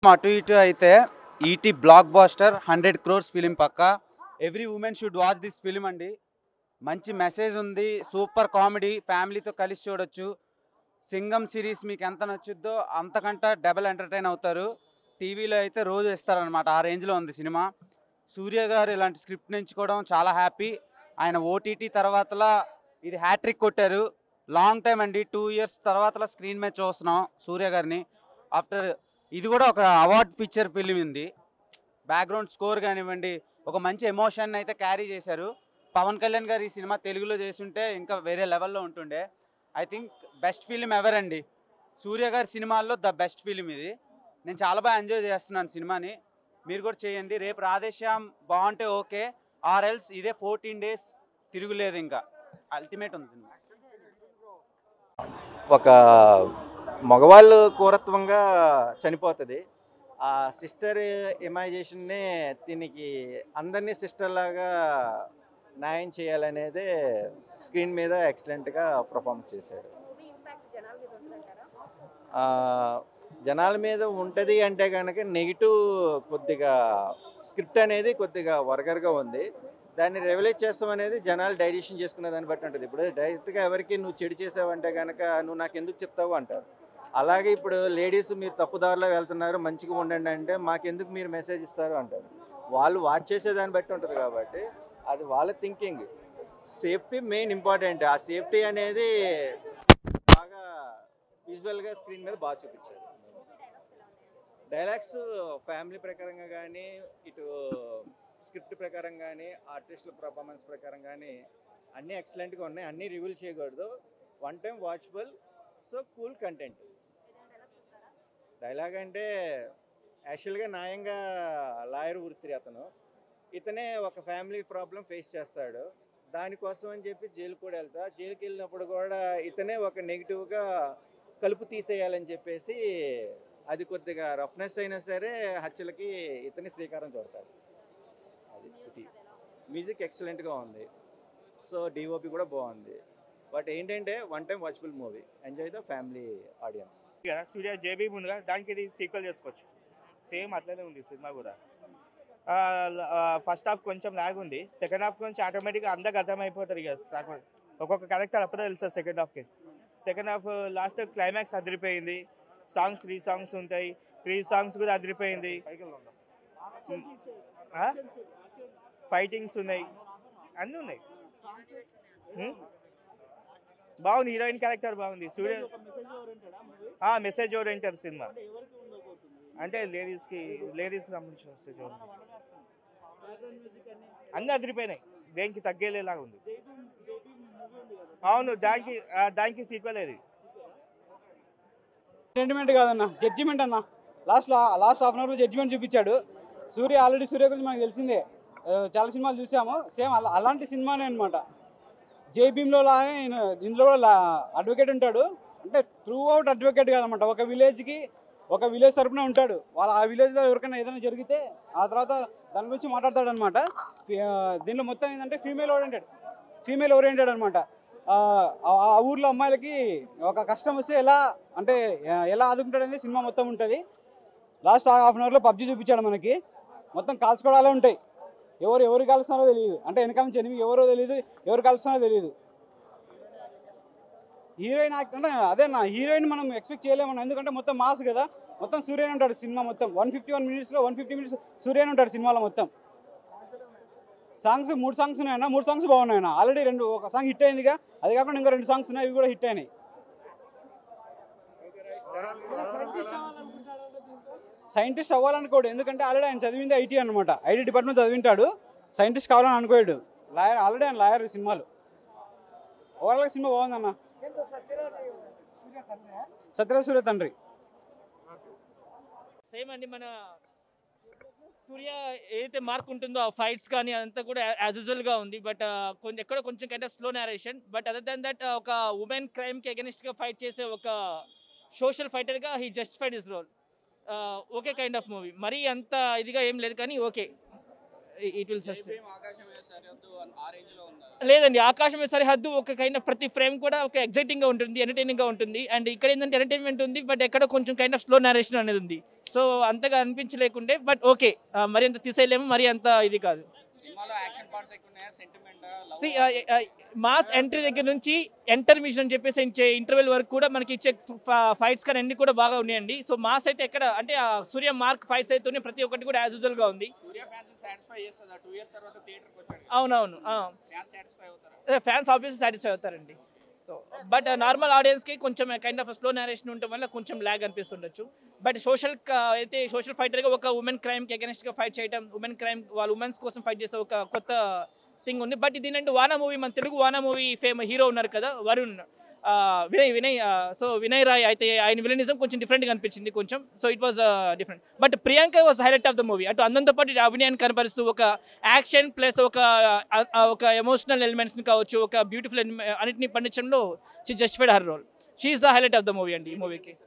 అటు ఇటు అయితే ET blockbuster hundred crores film పక్క every women should watch this film అండి మంచి మెసేజ్ ఉంది సూపర్ కామెడీ ఫ్యామిలీతో కలిసి చూడొచ్చు సింగం సిరీస్ మీకు ఎంత నచ్చుద్దో అంతకంటే డబల్ ఎంటర్టైన్ అవుతారు టీవీలో అయితే రోజు ఇస్తారనమాట ఆ రేంజ్లో ఉంది సినిమా సూర్య గారు ఇలాంటి స్క్రిప్ట్ ఎంచుకోవడం చాలా హ్యాపీ ఆయన ఓటీటీ తర్వాతలా ఇది హ్యాట్రిక్ కొట్టారు లాంగ్ టైం అండి టూ ఇయర్స్ తర్వాతలా స్క్రీన్ మీద చూస్తున్నాం సూర్య గారిని ఆఫ్టర్ ఇది కూడా ఒక అవార్డ్ పిక్చర్ ఫిలిం ఉంది బ్యాక్గ్రౌండ్ స్కోర్ కానివ్వండి ఒక మంచి ఎమోషన్ అయితే క్యారీ చేశారు పవన్ కళ్యాణ్ గారు ఈ సినిమా తెలుగులో చేస్తుంటే ఇంకా వేరే లెవెల్లో ఉంటుండే I think best film ever అండి సూర్య గారి సినిమాల్లో ద బెస్ట్ ఫిలిం ఇది నేను చాలా బాగా ఎంజాయ్ చేస్తున్నాను సినిమాని మీరు కూడా చేయండి రేపు రాధేశ్యామ్ బాగుంటే ఓకే ఆర్ ఎల్స్ ఇదే ఫోర్టీన్ డేస్ తిరుగులేదు ఇంకా అల్టిమేట్ ఉంది సినిమా ఒక మగవాళ్ళు కూరత్వంగా చనిపోతుంది ఆ సిస్టర్ ఇమాజినేషన్ని దీనికి అందరినీ సిస్టర్ లాగా న్యాయం చేయాలనేదే స్క్రీన్ మీద ఎక్సలెంట్గా పర్ఫార్మెన్స్ చేశాడు మూవీ ఇంపాక్ట్ జనాల మీద ఉంటుందంటారా ఆ, జనాల మీద ఉంటుంది అంటే కనుక నెగిటివ్ కొద్దిగా స్క్రిప్ట్ అనేది కొద్దిగా వరగర్గా ఉంది దాన్ని రెవలేట్ చేస్తాం అనేది జనాలు డైజెషన్ చేసుకునే దాన్ని బట్టి ఉంటుంది ఇప్పుడు డైరెక్ట్గా ఎవరికి నువ్వు చెడు చేసావంటే కనుక నువ్వు నాకు ఎందుకు చెప్తావు అంటారు అలాగే ఇప్పుడు లేడీస్ మీరు తప్పుదారిలో వెళ్తున్నారు మంచిగా ఉండండి అంటే మాకెందుకు మీరు మెసేజ్ ఇస్తారు అంటారు వాళ్ళు వాచ్ చేసే దాన్ని బట్టి ఉంటుంది కాబట్టి అది వాళ్ళ థింకింగ్ సేఫ్టీ మెయిన్ ఇంపార్టెంట్ ఆ సేఫ్టీ అనేది బాగా విజువల్గా స్క్రీన్ మీద బాగా చూపించారు డైలాగ్స్ ఫ్యామిలీ ప్రకారంగా కానీ ఇటు స్క్రిప్ట్ ప్రకారం కానీ ఆర్టిస్టుల పర్ఫార్మెన్స్ ప్రకారం కానీ అన్నీ ఎక్సలెంట్గా ఉన్నాయి అన్నీ రివీల్ చేయకూడదు one time watchable so cool content dialogue అంటే యాక్చువల్గా న్యాయంగా లాయర్ వృత్తి అతను ఇతనే ఒక ఫ్యామిలీ ప్రాబ్లం ఫేస్ చేస్తాడు దానికోసం అని చెప్పి జైలు కూడా వెళ్తా జైలుకి వెళ్ళినప్పుడు కూడా ఇతనే ఒక నెగిటివ్గా కలుపు తీసేయాలని చెప్పేసి అది కొద్దిగా రఫ్నెస్ అయినా సరే హత్యలకి ఇతని శ్రీకారం చుడతాడు అది ఇది మ్యూజిక్ ఎక్సలెంట్గా ఉంది సో డిఓపి కూడా బాగుంది బట్ ఏంటంటే one time watchable movie enjoy the family audience కదా సూర్య జేబీ ఉందిగా దానికి ఇది సీక్వెల్ చేసుకోవచ్చు సేమ్ అట్లనే ఉంది సినిమా కూడా ఫస్ట్ హాఫ్ కొంచెం లాగ్ ఉంది సెకండ్ హాఫ్ కొంచెం ఆటోమేటిక్గా అందరికి అర్థమైపోతుంది ఇక సగం- ఒక్కొక్క క్యారెక్టర్ అప్పుడే తెలుస్తుంది సెకండ్ హాఫ్కి సెకండ్ హాఫ్ లాస్ట్ క్లైమాక్స్ అదిరిపోయింది సాంగ్స్ త్రీ సాంగ్స్ ఉంటాయి త్రీ సాంగ్స్ కూడా అదిరిపోయింది ఫైటింగ్స్ ఉన్నాయి అన్నీ ఉన్నాయి హ్మ్? బాగుంది హీరోయిన్ క్యారెక్టర్ బాగుంది సూర్య మెసేజ్ ఓరియంటెడ్ సినిమా అంటే లేడీస్కి లేడీస్కి సంబంధించిన మెసేజ్ అన్నీ అదిరిపోయినాయి దేనికి తగ్గేలేలాగా ఉంది అవును దానికి ఆ, దానికి సీక్వెల్ అది సెంటిమెంట్ కాదన్న జడ్జిమెంట్ అన్న last last half an hour judgement చూపించాడు సూర్య ఆల్రెడీ సూర్య గురించి మనకు తెలిసిందే ఆ, చాలా సినిమాలు చూసాము సేమ్ అలా అలాంటి సినిమానే అనమాట జై భీమ్లో లానే ఈయన ఇందులో కూడా అడ్వకేట్ ఉంటాడు అంటే త్రూ అవుట్ అడ్వకేట్ కాదనమాట ఒక విలేజ్కి ఒక విలేజ్ తరపున ఉంటాడు వాళ్ళ ఆ విలేజ్లో ఎవరికైనా ఏదైనా జరిగితే ఆ తర్వాత దాని గురించి మాట్లాడతాడు అనమాట దీనిలో మొత్తం ఏంటంటే ఫీమేల్ ఓరియంటెడ్ ఫీమేల్ ఓరియంటెడ్ అనమాట ఆ ఊర్లో అమ్మాయిలకి ఒక కష్టం వస్తే ఎలా అంటే ఆ, ఎలా ఆదుకుంటాడు అనేది సినిమా మొత్తం ఉంటుంది లాస్ట్ హాఫ్ అన్ అవర్లో పబ్జీ చూపించాడు మనకి మొత్తం కాల్చుకోవడాలే ఉంటాయి ఎవరు ఎవరు కలుస్తున్నారో తెలియదు అంటే వెనకాల నుంచి ఎనిమిది ఎవరో తెలియదు ఎవరు కలుస్తున్నారో తెలియదు హీరోయిన్ యాక్ట్ అంటే అదే నా హీరోయిన్ మనం ఎక్స్పెక్ట్ చేయలేమన్నా ఎందుకంటే మొత్తం మాస్ కదా మొత్తం సూర్యన్ ఉంటాడు సినిమా మొత్తం వన్ ఫిఫ్టీ వన్ మినిట్స్లో వన్ ఫిఫ్టీ మినిట్స్ సూర్యన్ ఉంటాడు సినిమాలో మొత్తం సాంగ్స్ మూడు సాంగ్స్ ఉన్నాయన్న మూడు సాంగ్స్ బాగున్నాయన్న ఆల్రెడీ రెండు ఒక సాంగ్ హిట్ అయిందిగా అది కాకుండా ఇంకా రెండు సాంగ్స్ ఉన్నాయి ఇవి కూడా హిట్ అయినాయి సైంటిస్ట్ అవ్వాలనుకోడు ఎందుకంటే ఆల్రెడీ ఆయన చదివింది ఐటీ అనమాట ఐటీ డిపార్ట్మెంట్ చదివింటాడు సైంటిస్ట్ కావాలని అనుకోయాడు లాయర్ ఆల్రెడీ ఆయన లాయర్ సినిమాలు ఓవరాల్గా సినిమా బాగుందన్న సత్యరాజ్ సూర్య తండ్రి సేమ్ అండి మన సూర్య ఏదైతే మార్క్ ఉంటుందో ఆ ఫైట్స్ కానీ అదంతా కూడా యాజ్ యూజువల్గా ఉంది బట్ కొంచెం ఎక్కడో కొంచెం kind of slow narration but other than that ఒక ఉమెన్ క్రైమ్కి అగెనిస్ట్గా ఫైట్ చేసే ఒక సోషల్ ఫైటర్గా he justified his role okay kind of movie మరీ అంత ఇదిగా ఏం లేదు కానీ ఓకే ఇట్ విల్ సస్టైన్ లేదండి ఆకాశం సరిహద్దు ఒక కైండ్ ఆఫ్ ప్రతి ఫ్రేమ్ కూడా ఒక ఎగ్జైటింగ్ గా ఉంటుంది ఎంటర్టైనింగ్ గా ఉంటుంది అండ్ ఇక్కడ ఏంటంటే ఎంటర్టైన్మెంట్ ఉంది బట్ ఎక్కడ కొంచెం కైండ్ ఆఫ్ స్లో నరేషన్ అనేది ఉంది సో అంతగా అనిపించలేకుండే బట్ ఓకే మరి అంత తీసేయలేము మరి అంత ఇది కాదు మాస్ ఎంట్రీ దగ్గర నుంచి ఎంటర్ మిషన్ అని చెప్పేసి ఇచ్చే ఇంటర్వెల్ వరకు కూడా మనకి ఇచ్చే ఫైట్స్ కానీ అన్ని కూడా బాగా ఉన్నాయండి సో మాస్ అయితే ఎక్కడ అంటే ఆ సూర్య మార్క్ ఫైట్స్ అయితే ఉన్నాయి, ప్రతి ఒక్కటి కూడా యాజ్ యూజువల్ గా ఉంది అవునవును ఫ్యాన్స్ ఆబ్వియస్లీ సాటిస్ఫై అవుతారండి సో బట్ నార్మల్ ఆడియన్స్కి కొంచెం కైండ్ ఆఫ్ స్లో నేరేషన్ ఉండటం వల్ల కొంచెం ల్యాగ్ అనిపిస్తుండొచ్చు బట్ సోషల్ అయితే సోషల్ ఫైటర్గా ఒక ఉమెన్ క్రైమ్కి అగెన్స్ట్గా ఫైట్ చేయడం ఉమెన్ క్రైమ్ వాళ్ళ ఉమెన్స్ కోసం ఫైట్ చేసే ఒక కొత్త థింగ్ ఉంది బట్ ఇది ఏంటంటే వానా మూవీ మన తెలుగు వానా మూవీ ఫేమ్ హీరో ఉన్నారు కదా వరుణ్ ఆ, వినయ్ వినయ్ సో వినయ్ రాయ్ అయితే ఆయన విలనిజం కొంచెం డిఫరెంట్గా అనిపించింది కొంచెం so it was different but Priyanka was highlight of the movie అటు అందంతో పాటు ఇటు అభినయాన్ని కనపరుస్తూ ఒక యాక్షన్ ప్లస్ ఒక ఆ, ఆ, ఒక ఎమోషనల్ ఎలిమెంట్స్ని కావచ్చు ఒక బ్యూటిఫుల్ అన్నిటిని పండించడంలో she justified her role she is the highlight of the movie అండి ఈ మూవీకి